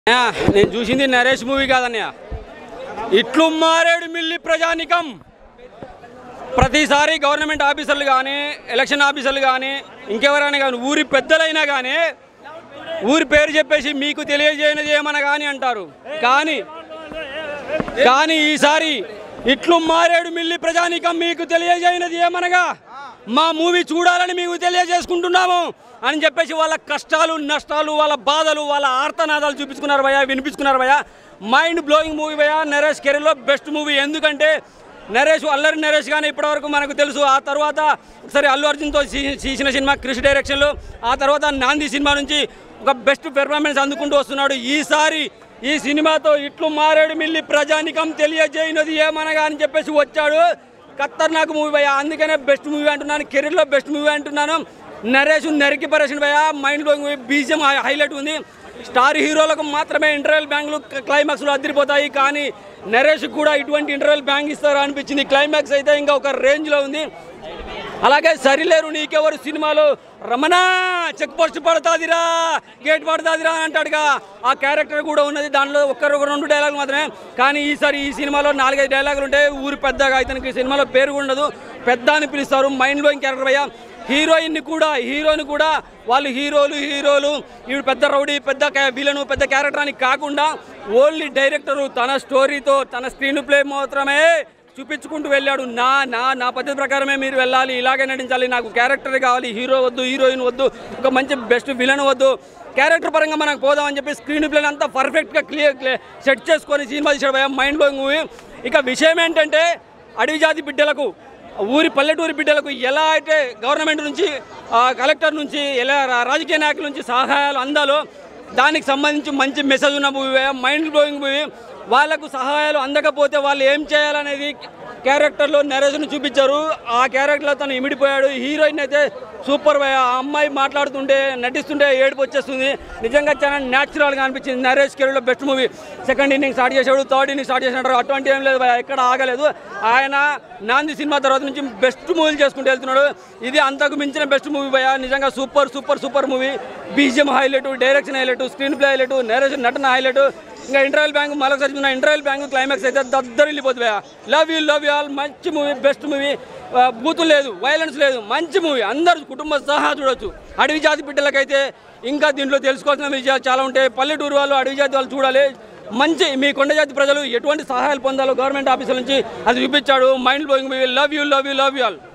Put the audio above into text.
అన్నయ్య, నేను చూసింది నరేష్ మూవీ కాదన్నయ్య ఇట్లు మారేడు మిల్లి ప్రజానికం ప్రతిసారి గవర్నమెంట్ ఆఫీసర్లు కానీ ఎలక్షన్ ఆఫీసర్లు కానీ ఇంకెవరైనా కానీ ఊరి పెద్దలైనా కానీ ఊరి పేరు చెప్పేసి మీకు తెలియజేయనిది ఏమన్నా కానీ అంటారు కానీ కానీ ఈసారి ఇట్లు మారేడు మిల్లి ప్రజానికం మీకు తెలియజేయనిది ఏమనగా మా మూవీ చూడాలని మీకు తెలియజేసుకుంటున్నాము అని చెప్పేసి వాళ్ళ కష్టాలు నష్టాలు వాళ్ళ బాధలు వాళ్ళ ఆర్తనాదాలు చూపించుకున్నారు భయ వినిపించుకున్నారు భయ మైండ్ బ్లోయింగ్ మూవీ భయ నరేష్ కెరీర్లో బెస్ట్ మూవీ ఎందుకంటే నరేష్ అల్లరి నరేష్ కానీ ఇప్పటివరకు మనకు తెలుసు ఆ తర్వాత ఒకసారి అల్లు అర్జున్తో తీ- తీసిన సినిమా క్రిష్ డైరెక్షన్లో ఆ తర్వాత నాంది సినిమా నుంచి ఒక బెస్ట్ పెర్ఫార్మెన్స్ అందుకుంటూ వస్తున్నాడు ఈసారి ఈ సినిమాతో ఇట్లు మారేడు మిల్లి ప్రజానికం తెలియజేయనది ఏమనగా అని చెప్పేసి వచ్చాడు ఖతర్నాక్ మూవీ భయ అందుకనే బెస్ట్ మూవీ అంటున్నాను కెరీర్లో బెస్ట్ మూవీ అంటున్నాను నరేష్ నరికి పరేషన్ భయ mind blowing movie BGM highlight ఉంది స్టార్ హీరోలకు మాత్రమే ఇంటర్వెల్ బ్యాంకులు క్లైమాక్స్లో అదిరిపోతాయి కానీ నరేష్ కూడా ఇటువంటి ఇంటర్వెల్ బ్యాంక్ ఇస్తారా అనిపించింది క్లైమాక్స్ అయితే ఇంకా ఒక రేంజ్లో ఉంది అలాగే సరిలేరు నీకెవరు సినిమాలో రమణ చెక్ పోస్ట్ పడుతుందిరా గేట్ పడుతుందిరా అని అంటాడుగా ఆ క్యారెక్టర్ కూడా ఉన్నది దాంట్లో ఒక్కరు ఒక రెండు డైలాగులు మాత్రమే కానీ ఈసారి ఈ సినిమాలో నాలుగైదు డైలాగులు ఉంటాయి ఊరు పెద్దగా ఇతనికి సినిమాలో పేరు కూడా ఉండదు పెద్ద అని పిలుస్తారు మైండ్ బ్లోయింగ్ క్యారెక్టర్ అయ్యా హీరోయిన్ని కూడా హీరోని కూడా వాళ్ళు హీరోలు హీరోలు ఈవిడ పెద్ద రౌడీ పెద్ద క్యా- విలను పెద్ద క్యారెక్టర్ అని కాకుండా ఓన్లీ డైరెక్టరు తన స్టోరీతో తన స్క్రీన్ ప్లే మాత్రమే చూపించుకుంటూ వెళ్ళాడు నా నా నా పద్ధతి ప్రకారమే మీరు వెళ్ళాలి ఇలాగే నటించాలి నాకు క్యారెక్టర్ కావాలి హీరో వద్దు హీరోయిన్ వద్దు ఒక మంచి బెస్ట్ విలన్ వద్దు క్యారెక్టర్ పరంగా మనకు పోదామని చెప్పి స్క్రీన్ ప్లేని అంతా పర్ఫెక్ట్గా క్లియర్ సెట్ చేసుకొని సినిమా తీసాడు మైండ్ బ్లోయింగ్ మూవీ ఇక విషయం ఏంటంటే అడవి జాతి బిడ్డలకు ఊరి పల్లెటూరి బిడ్డలకు ఎలా అయితే గవర్నమెంట్ నుంచి ఆ, కలెక్టర్ నుంచి ఎలా రా- రాజకీయ నాయకుల నుంచి సహాయాలు అందాలో దానికి సంబంధించి మంచి మెసేజ్ ఉన్న మూవీ మైండ్ బ్లోయింగ్ మూవీ వాళ్ళకు సహాయాలు అందకపోతే వాళ్ళు ఏం చేయాలనేది క్యారెక్టర్లో నరేష్ను చూపించారు ఆ క్యారెక్టర్లో తను ఇమిడిపోయాడు హీరోయిన్ అయితే సూపర్ భయ ఆ అమ్మాయి మాట్లాడుతుంటే నటిస్తుంటే ఏడుపు వచ్చేస్తుంది నిజంగా చాలా న్యాచురల్గా అనిపించింది నరేష్ కెరీర్లో best movie second inning start చేశాడు థర్డ్ ఇన్నింగ్ స్టార్ట్ చేసినాడు అటువంటి ఏం లేదు భయ ఎక్కడ ఆగలేదు ఆయన నాంది సినిమా తర్వాత నుంచి బెస్ట్ మూవీలు చేసుకుంటూ వెళ్తున్నాడు ఇది అంతకు మించిన బెస్ట్ మూవీ భయ నిజంగా super super super movie BGM highlight direction highlight screenplay highlight narration నటన హైలైట్ ఇంకా ఇంటర్వెల్ బ్యాంక్ మరొకసారి చూసిన ఇంటర్వెల్ బ్యాంక్ క్లైమాక్స్ అయితే దద్దరు వెళ్ళిపోతుంది భయ love you love you all మంచి మూవీ బెస్ట్ మూవీ బూతులు లేదు వైలెన్స్ లేదు మంచి మూవీ అందరూ కుటుంబ సహా చూడొచ్చు అడవి జాతి బిడ్డలకైతే ఇంకా దీంట్లో తెలుసుకోవాల్సిన విషయాలు చాలా ఉంటాయి పల్లెటూరు వాళ్ళు అడవి జాతి వాళ్ళు చూడాలి మంచి మీ కొండ జాతి ప్రజలు ఎటువంటి సహాయాలు పొందాలో గవర్నమెంట్ ఆఫీసుల నుంచి అది చూపించాడు mind blowing movie love you love you love you all